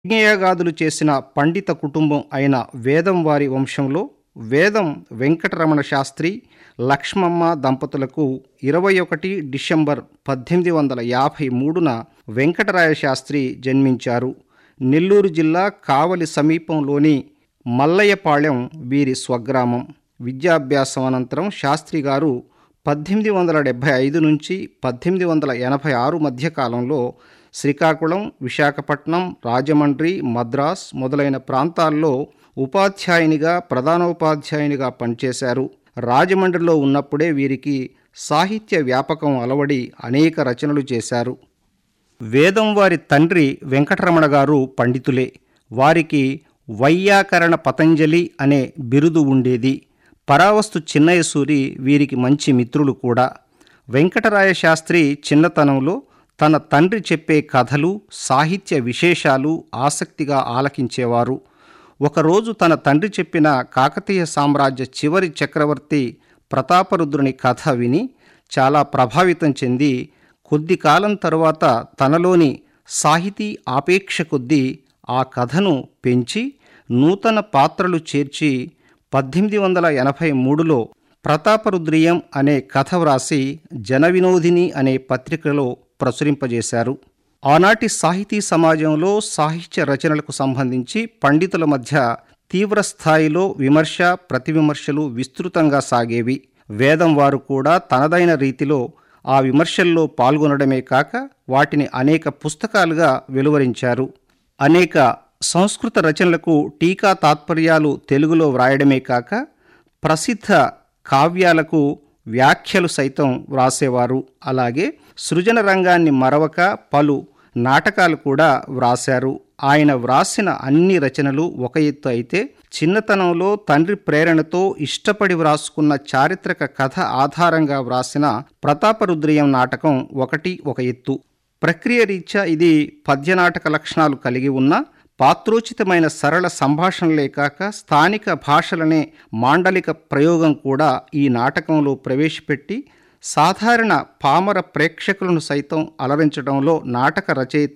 యజ్ఞయాగాదులు చేసిన పండిత కుటుంబం అయిన వేదం వారి వంశంలో వేదం వెంకటరమణ శాస్త్రి లక్ష్మమ్మ దంపతులకు ఇరవై ఒకటి డిసెంబర్ పద్దెనిమిది వందల యాభై మూడున వెంకటరాయ శాస్త్రి జన్మించారు నెల్లూరు జిల్లా కావలి సమీపంలోని మల్లయ్యపాళెం వీరి స్వగ్రామం విద్యాభ్యాసం అనంతరం శాస్త్రి గారు పద్దెనిమిది వందల డెబ్భై ఐదు నుంచి పద్దెనిమిది వందల ఎనభై ఆరు మధ్య కాలంలో శ్రీకాకుళం విశాఖపట్నం రాజమండ్రి మద్రాస్ మొదలైన ప్రాంతాల్లో ఉపాధ్యాయునిగా ప్రధానోపాధ్యాయునిగా పనిచేశారు రాజమండ్రిలో ఉన్నప్పుడే వీరికి సాహిత్య వ్యాపకం అలవడి అనేక రచనలు చేశారు వేదం వారి తండ్రి వెంకటరమణ గారు పండితులే వారికి వైయాకరణ పతంజలి అనే బిరుదు ఉండేది పరావస్తు చిన్నయసూరి వీరికి మంచి మిత్రులు కూడా వెంకటరాయ శాస్త్రి చిన్నతనంలో తన తండ్రి చెప్పే కథలు సాహిత్య విశేషాలు ఆసక్తిగా ఆలకించేవారు ఒకరోజు తన తండ్రి చెప్పిన కాకతీయ సామ్రాజ్య చివరి చక్రవర్తి ప్రతాపరుద్రుని కథ విని చాలా ప్రభావితం చెంది కొద్ది కాలం తరువాత తనలోని సాహితీ ఆపేక్ష కొద్దీ ఆ కథను పెంచి నూతన పాత్రలు చేర్చి పద్దెనిమిది వందల ఎనభై మూడులో ప్రతాపరుద్రియం అనే కథ వ్రాసి జనవినోదిని అనే పత్రికలో ప్రచురింపజేశారు ఆనాటి సాహితీ సమాజంలో సాహిత్య రచనలకు సంబంధించి పండితుల మధ్య తీవ్ర స్థాయిలో విమర్శ ప్రతివిమర్శలు విస్తృతంగా సాగేవి వేదం వారు కూడా తనదైన రీతిలో ఆ విమర్శల్లో పాల్గొనడమే కాక వాటిని అనేక పుస్తకాలుగా వెలువరించారు అనేక సంస్కృత రచనలకు టీకా తాత్పర్యాలు తెలుగులో వ్రాయడమే కాక ప్రసిద్ధ కావ్యాలకు వ్యాఖ్యలు సైతం వ్రాసేవారు అలాగే సృజన రంగాన్ని మరవక పలు నాటకాలు కూడా వ్రాశారు ఆయన వ్రాసిన అన్ని రచనలు ఒక ఎత్తు అయితే చిన్నతనంలో తండ్రి ప్రేరణతో ఇష్టపడి వ్రాసుకున్న చారిత్రక కథ ఆధారంగా వ్రాసిన ప్రతాపరుద్రియం నాటకం ఒకటి ఒక ఎత్తు ప్రక్రియ రీత్యా ఇది పద్యనాటక లక్షణాలు కలిగి ఉన్న పాత్రోచితమైన సరళ సంభాషణలే కాక స్థానిక భాషలనే మాండలిక ప్రయోగం కూడా ఈ నాటకంలో ప్రవేశపెట్టి సాధారణ పామర ప్రేక్షకులను సైతం అలరించడంలో నాటక రచయిత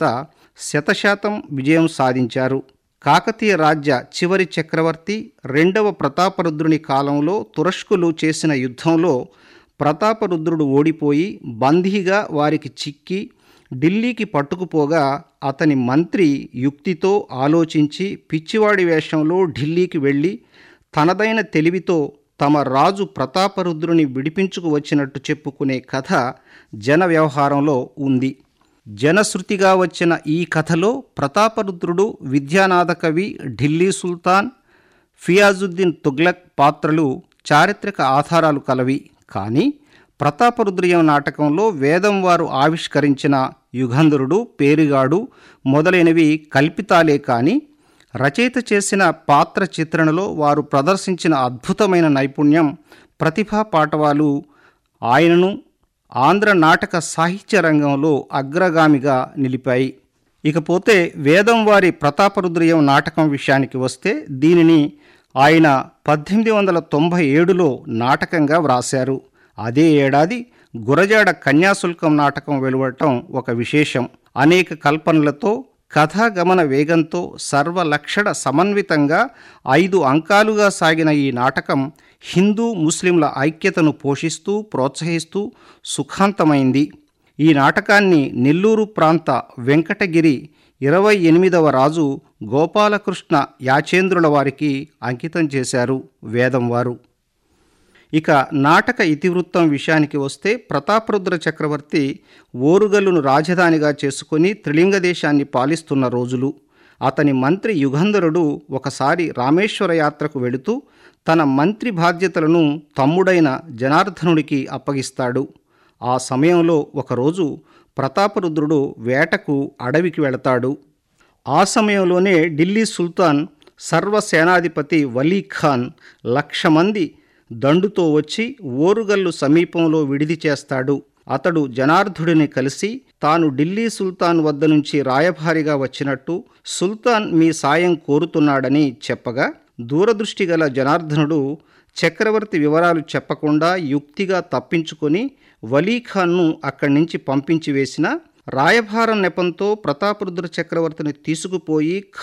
శతశాతం విజయం సాధించారు కాకతీయ రాజ్య చివరి చక్రవర్తి రెండవ ప్రతాపరుద్రుని కాలంలో తురష్కులు చేసిన యుద్ధంలో ప్రతాపరుద్రుడు ఓడిపోయి బందీగా వారికి చిక్కి ఢిల్లీకి పట్టుకుపోగా అతని మంత్రి యుక్తితో ఆలోచించి పిచ్చివాడి వేషంలో ఢిల్లీకి వెళ్ళి తనదైన తెలివితో తమ రాజు ప్రతాపరుద్రుని విడిపించుకు వచ్చినట్టు చెప్పుకునే కథ జన వ్యవహారంలో ఉంది జనశ్రుతిగా వచ్చిన ఈ కథలో ప్రతాపరుద్రుడు విద్యానాథ కవి ఢిల్లీ సుల్తాన్ ఫియాజుద్దీన్ తుగ్లక్ పాత్రలు చారిత్రక ఆధారాలు కలవి కానీ ప్రతాపరుద్రియం నాటకంలో వేదం వారు ఆవిష్కరించిన యుగంధరుడు పేరుగాడు మొదలైనవి కల్పితాలే కానీ రచయిత చేసిన పాత్ర చిత్రణలో వారు ప్రదర్శించిన అద్భుతమైన నైపుణ్యం ప్రతిభా పాటవాలు ఆయనను ఆంధ్ర నాటక సాహిత్య రంగంలో అగ్రగామిగా నిలిపాయి ఇకపోతే వేదం వారి ప్రతాపరుద్రియం నాటకం విషయానికి వస్తే దీనిని ఆయన పద్దెనిమిది వందల తొంభై ఏడులో నాటకంగా వ్రాశారు అదే ఏడాది గురజాడ కన్యాశుల్కం నాటకం వెలువడటం ఒక విశేషం అనేక కల్పనలతో కథాగమన వేగంతో సర్వలక్షణ సమన్వితంగా ఐదు అంకాలుగా సాగిన ఈ నాటకం హిందూ ముస్లింల ఐక్యతను పోషిస్తూ ప్రోత్సహిస్తూ సుఖాంతమైంది ఈ నాటకాన్ని నెల్లూరు ప్రాంత వెంకటగిరి ఇరవై ఎనిమిదవ రాజు గోపాలకృష్ణ యాచేంద్రుల వారికి అంకితం చేశారు వేదం వారు ఇక నాటక ఇతివృత్తం విషయానికి వస్తే ప్రతాపరుద్ర చక్రవర్తి ఓరుగల్లును రాజధానిగా చేసుకుని త్రిలింగ దేశాన్ని పాలిస్తున్న రోజులు అతని మంత్రి యుగంధరుడు ఒకసారి రామేశ్వర యాత్రకు వెళుతూ తన మంత్రి బాధ్యతలను తమ్ముడైన జనార్దనుడికి అప్పగిస్తాడు ఆ సమయంలో ఒకరోజు ప్రతాపరుద్రుడు వేటకు అడవికి వెళతాడు ఆ సమయంలోనే ఢిల్లీ సుల్తాన్ సర్వసేనాధిపతి వలీ ఖాన్ లక్ష మంది దండుతో వచ్చి ఓరుగల్లు సమీపంలో విడిది చేస్తాడు అతడు జనార్ధుడిని కలిసి తాను ఢిల్లీ సుల్తాన్ వద్ద నుంచి రాయభారిగా వచ్చినట్టు సుల్తాన్ మీ సాయం కోరుతున్నాడని చెప్పగా దూరదృష్టి గల జనార్దనుడు చక్రవర్తి వివరాలు చెప్పకుండా యుక్తిగా తప్పించుకొని వలీఖాన్ను అక్కడి నుంచి పంపించి వేసిన రాయభారం నెపంతో ప్రతాపరుద్ర చక్రవర్తిని తీసుకుపోయి